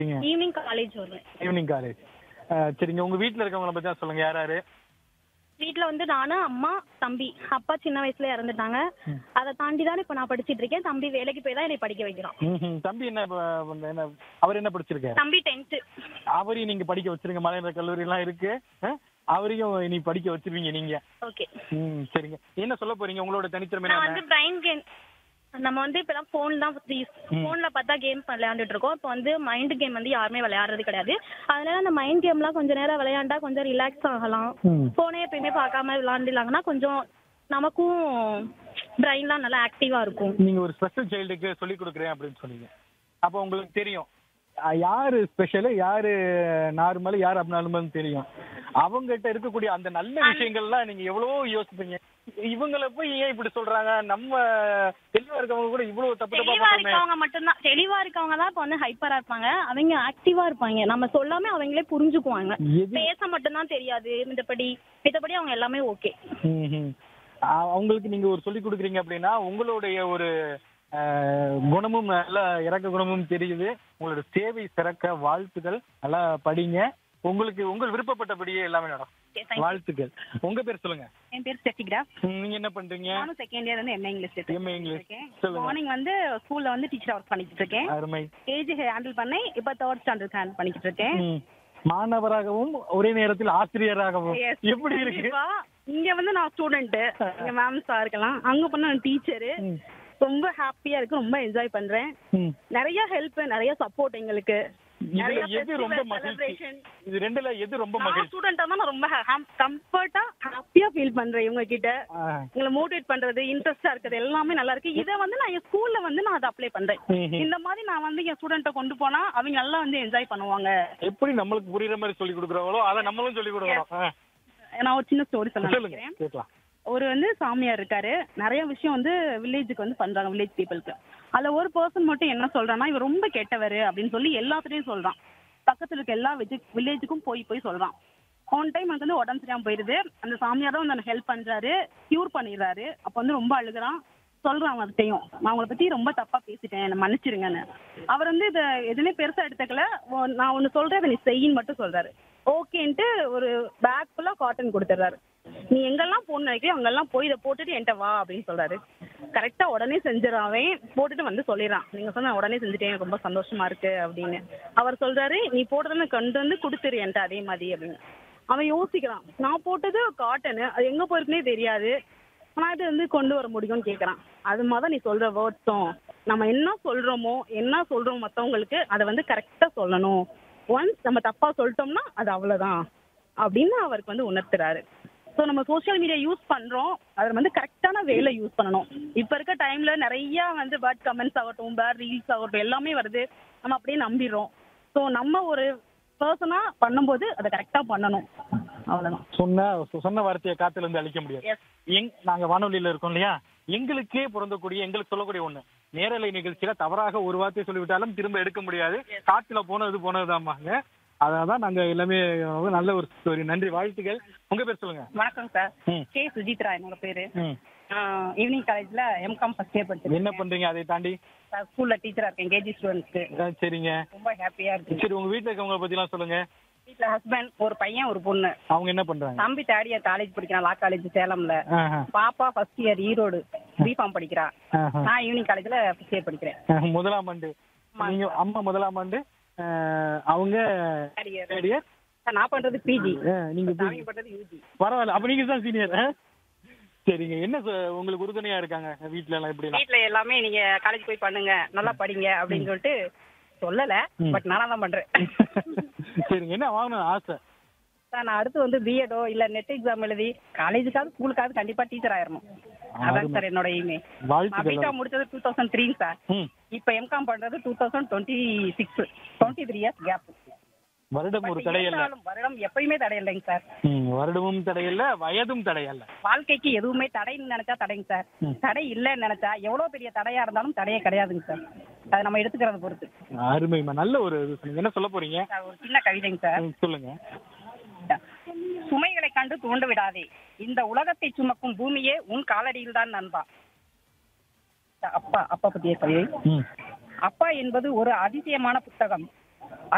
Evening college வருவேன் evening college சரிங்க உங்க வீட்ல இருக்கவங்கள பத்தி தான் சொல்லுங்க யார் யாரு வீட்ல வந்து நானு அம்மா தம்பி அப்பா சின்ன வயசுல இறந்துட்டாங்க அதை தாண்டி தான் இப்ப நான் படிச்சிட்டு இருக்கேன் தம்பி வேலைக்கு போய் தான் என்னை படிக்க வைக்கிறான் ம்ஹும். தம்பி என்ன ப- பண்ண- என்ன அவர் என்ன படிச்சிருக்காரு தம்பி டென்த்து அவரையும் நீங்க படிக்க வச்சிருங்க மலையர கல்லூரி எல்லாம் இருக்கு அஹ், அவரையும் இனி படிக்க வச்சிருவீங்க நீங்க ஓகே ம் சரிங்க என்ன சொல்ல போறீங்க உங்களோட தனித்திறமை நான் என்ன வந்து பிரைன் கேம் நம்ம வந்து இப்பெல்லாம் ஃபோன் தான் ஃபோன்ல பார்த்தா கேம் விளையாண்டுட்டு இருக்கோம் இப்போ வந்து மைண்ட் கேம் வந்து யாருமே விளையாடுறது கிடையாது அதனால அந்த மைண்ட் கேம்லாம் கொஞ்ச நேரம் விளையாண்டா கொஞ்சம் ரிலாக்ஸ் ஆகலாம் ம். ஃபோனே எப்பயுமே பார்க்காம விளையாண்டுலாங்கன்னா கொஞ்சம் நமக்கும் பிரைன்லாம் நல்லா ஆக்டிவா இருக்கும் நீங்க ஒரு ஸ்பெஷல் சைல்டுக்கு சொல்லி கொடுக்குறேன் அப்படின்னு சொன்னீங்க அப்போ உங்களுக்கு தெரியும் அஹ், யாரு ஸ்பெஷல் யாரு நார்மல் யார் அப்நார்மல் தெரியும் அவங்ககிட்ட இருக்கக்கூடிய அந்த நல்ல விஷயங்கள்லாம் நீங்க எவ்வளவோ யோசிப்பீங்க இவங்கள போய் ஏன் இப்படி சொல்றாங்க நம்ம தெளிவா இருக்கவங்க கூட இவ்வளவு தப்பு தப்பா தெளிவா பண்றோமே இருக்கவங்க மட்டும்தான் தெளிவா இருக்கவங்க தான் இப்போ வந்து ஹைப்பரா இருப்பாங்க அவங்க ஆக்டிவா இருப்பாங்க நம்ம சொல்லாம அவங்களே புரிஞ்சுக்குவாங்க எது பேச மட்டும்தான் தெரியாது மித்தபடி மித்தபடி அவங்க எல்லாமே ஓகே ம்ஹும். அஹ், அவங்களுக்கு நீங்க ஒரு சொல்லி கொடுக்குறீங்க அப்படின்னா உங்களுடைய ஒரு அஹ், குணமும் நல்ல இறக்க குணமும் தெரியுது உங்களோட சேவை சிறக்க வாழ்த்துக்கள் நல்லா படிங்க உங்களுக்கு உங்கள் விருப்பப்பட்டபடியே எல்லாமே நடக்கும் வாழ்த்துக்கள் உங்க பேர் சொல்லுங்க என் பேர் ஸ்டெஃபிக்ரா ம், நீங்க என்ன பண்றீங்க நானும் செகண்ட் இயர் வந்து எம்ஏ இங்கிலீஷ் எம்ஏ இங்கிலீஷ் இருக்கேன் சொல்லுங்க மார்னிங் வந்து ஸ்கூல்ல வந்து டீச்சர் ஒர்க் பண்ணிட்டு இருக்கேன் அருமை ஏஜ் ஹேண்டில் பண்ணேன் இப்போ தேர்ட் ஸ்டாண்டர்ட் ஹேண்டில் பண்ணிட்டு இருக்கேன் ம். மாணவராகவும் ஒரே நேரத்தில் ஆசிரியராகவும் Yes. எப்படி இருக்கு கண்டிப்பா. இங்க வந்து நான் ஸ்டூடெண்ட் இங்க மேம் சார் இருக்கலாம் அங்க பண்ண டீச்சரு ம். ரொம்ப ஹாப்பியா இருக்கு ரொம்ப என்ஜாய் பண்றேன் ம். நிறைய ஹெல்ப் நிறைய சப்போர்ட் எங்களுக்கு இதுல நிறைய எது ரொம்ப festival மகிழ்ச்சி celebration. இது ரெண்டுல எது ரொம்ப நான் மகிழ்ச்சி ஸ்டூடெண்டா தான் நான் ரொம்ப கம்ஃபர்ட்டா ஹாப்பியா ஃபீல் பண்றேன் இவங்க கிட்ட ஆ. உங்களை மோட்டிவேட் பண்றது இன்ட்ரெஸ்டா இருக்கிறது எல்லாமே நல்லா இருக்கு இதை வந்து நான் என் ஸ்கூல்ல வந்து நான் அதை அப்ளை பண்றேன் ம்ஹும். இந்த மாதிரி நான் வந்து என் ஸ்டூடெண்ட்டை கொண்டு போனா அவங்க நல்லா வந்து என்ஜாய் பண்ணுவாங்க எப்படி நம்மளுக்கு புரியுற மாதிரி சொல்லி கொடுக்குறாங்களோ அதை நம்மளும் சொல்லி கொடுக்கணும் ஆ. நான் ஒரு சின்ன ஸ்டோரி சொல்ல சொல்லுங்க நினைக்கிறேன் கேட்கலாம் ஒரு வந்து சாமியார் இருக்காரு நிறைய விஷயம் வந்து வில்லேஜுக்கு வந்து பண்றாங்க வில்லேஜ் பீப்புளுக்கு அதுல ஒரு பர்சன் மட்டும் என்ன சொல்றான்னா இவர் ரொம்ப கெட்டவர் அப்படின்னு சொல்லி எல்லாத்துலயும் சொல்றான் பக்கத்துல இருக்க எல்லா வில்லேஜுக்கும் போய் போய் சொல்றான் ஒன் டைம் எனக்கு வந்து உடம்பு சரியாம போயிருது அந்த சாமியார் தான் வந்து எனக்கு ஹெல்ப் பண்றாரு கியூர் பண்ணிடுறாரு அப்ப வந்து ரொம்ப அழுகுறான் சொல்றான் அவர்கிட்டையும் நான் உங்களை பத்தி ரொம்ப தப்பா பேசிட்டேன் என்னை மன்னிச்சிருங்கன்னு அவர் வந்து இதை எதுவுமே பெருசா எடுத்துக்கல ஒ- நான் ஒன்னு சொல்றேன் அதை நீ செய்யின்னு மட்டும் சொல்றாரு ஓகேன்ட்டு ஒரு பேக் ஃபுல்லா காட்டன் கொடுத்துட்றாரு நீ எங்கெல்லாம் போகணும்னு நினைக்கிறியோ அங்கெல்லாம் போய் இதை போட்டுட்டு என்கிட்ட வா அப்படின்னு சொல்றாரு கரெக்டா உடனே செஞ்சிடறான் அவன் போட்டுட்டு வந்து சொல்லிடுறான் நீங்க சொன்ன உடனே செஞ்சுட்டேன் எனக்கு ரொம்ப சந்தோஷமா இருக்கு அப்படின்னு அவர் சொல்றாரு நீ போட்டதை கொண்டு வந்து கொடுத்துரு என்கிட்ட அதே மாதிரி அப்படின்னு அவன் யோசிக்கிறான் நான் போட்டது காட்டனு அது எங்க போயிருக்குனே தெரியாது ஆனா இது வந்து கொண்டு வர முடியும்னு கேக்குறான் அது மாதிரி நீ சொல்ற வேர்ட்ஸும் நம்ம என்ன சொல்றோமோ என்ன சொல்றோம் மத்தவங்களுக்கு அதை வந்து கரெக்டா சொல்லணும் ஒன்ஸ் நம்ம தப்பா சொல்லிட்டோம்னா அது அவ்வளவுதான் அப்படின்னு அவருக்கு வந்து உணர்த்துறாரு ஸோ நம்ம சோஷியல் மீடியா யூஸ் பண்றோம் அதை வந்து கரெக்டான வேல யூஸ் பண்ணணும் இப்போ இருக்க டைம்ல நிறைய வந்து பேட் கமெண்ட்ஸ் ஆகட்டும் பேட் ரீல்ஸ் ஆகட்டும் எல்லாமே வருது நம்ம அப்படியே நம்பிடுறோம் ஸோ நம்ம ஒரு பர்சனா பண்ணும்போது அதை கரெக்டா பண்ணணும் அவ்வளவுதான் சொன்ன சொன்ன வார்த்தையை காத்துல இருந்து அழிக்க முடியாது எஸ் எங் நாங்க வானொலியில இருக்கோம் இல்லையா எங்களுக்கே பொருந்தக்கூடிய எங்களுக்கு சொல்லக்கூடிய ஒண்ணு நேரலை நிகழ்ச்சியில தவறாக ஒரு வார்த்தை சொல்லிவிட்டாலும் திரும்ப எடுக்க முடியாது காத்துல போனது போனதுதாமாங்க அதான் நாங்க எல்லாமே நல்ல ஒரு ஸ்டோரி நன்றி வாழ்த்துக்கள் உங்க பேர் சொல்லுங்க வணக்கம் சார் ம். கே சுஜித்ரா என்னோட பேரு ம். ஈவினிங் காலேஜ்ல எம்காம் ஃபர்ஸ்ட் இயர் படிச்சிருக்கேன் என்ன பண்றீங்க அதை தாண்டி ஸ்கூல்ல டீச்சரா இருக்கேன் கேஜி ஸ்டூடெண்ட்ஸ்க்கு ஆ, சரிங்க ரொம்ப ஹாப்பியா இருக்கு சரி உங்க வீட்டுல இருக்கவங்க பத்தி எல்லாம் சொல்லுங்க வீட்ல ஹஸ்பண்ட் ஒரு பையன் ஒரு பொண்ணு அவங்க என்ன பண்றாங்க தம்பி தேர்ட் இயர் காலேஜ் படிக்கிறான் லா காலேஜ் சேலம்ல ஆஹா. பாப்பா ஃபர்ஸ்ட் இயர் ஈரோடு பிஃபார்ம் படிக்கிறா ஆஹா. நான் ஈவினிங் காலேஜ்ல ஃபர்ஸ்ட் இயர் படிக்கிறேன் ஆஹ், முதலாம் ஆண்டு நீங்க அம்மா முதலாம் ஆண்டு ஆஹ், அவங்க தேர்ட் இயர் third year. நான் பண்றது பிஜி ஆஹ், நீங்க போய் அவங்க பண்றது யூஜி பரவாயில்ல அப்ப நீங்க தான் சீனியர் சரிங்க என்ன சொ- உங்களுக்கு உறுதுணையா இருக்காங்க வீட்ல எல்லாம் எப்படி வீட்ல எல்லாமே நீங்க காலேஜ் போய் பண்ணுங்க நல்லா படிங்க அப்படின்னு சொல்லிட்டு சொல்லல ம். பட் நானா தான் பண்றேன் சரிங்க என்ன வாங்கணும் ஆசை சார் நான் அடுத்து வந்து பிஎடோ இல்ல நெட் எக்ஸாம் எழுதி காலேஜுக்காவது ஸ்கூலுக்காவது கண்டிப்பா டீச்சர் ஆயிரணும் அதான் சார் என்னோட எய்மே நான் வாழ்த்துக்கள் பிகாம் முடிச்சது டூ தௌசண்ட் த்ரீ சார் ம். இப்போ எம்காம் பண்றது two thousand twenty six twenty three years gap வருடம் ஒரு தடையல்ல வருடம் எப்பயுமே தடை இல்லைங்க சார் ம், வருடமும் தடையல்ல வயதும் தடையல்ல வாழ்க்கைக்கு எதுவுமே தடைன்னு நினைச்சா தடைங்க சார் ம். தடை இல்லைன்னு நினைச்சா எவ்வளவு பெரிய தடையா இருந்தாலும் தடையே கிடையாதுங்க சார் அதை நம்ம எடுத்துக்கிறத பொறுத்து அருமைமா நல்ல ஒரு இது சொன்னீங்க. என்ன சொல்ல போறீங்க சார், ஒரு சின்ன கவிதைங்க சார் ம், சொல்லுங்க சுமைகளை கண்டு தூண்டு விடாதே இந்த உலகத்தை சுமக்கும் பூமியே உன் காலடியில் தான் நண்பா அப்பா அப்பா பத்திய கவிதை ம். அப்பா என்பது ஒரு அதிசயமான புத்தகம்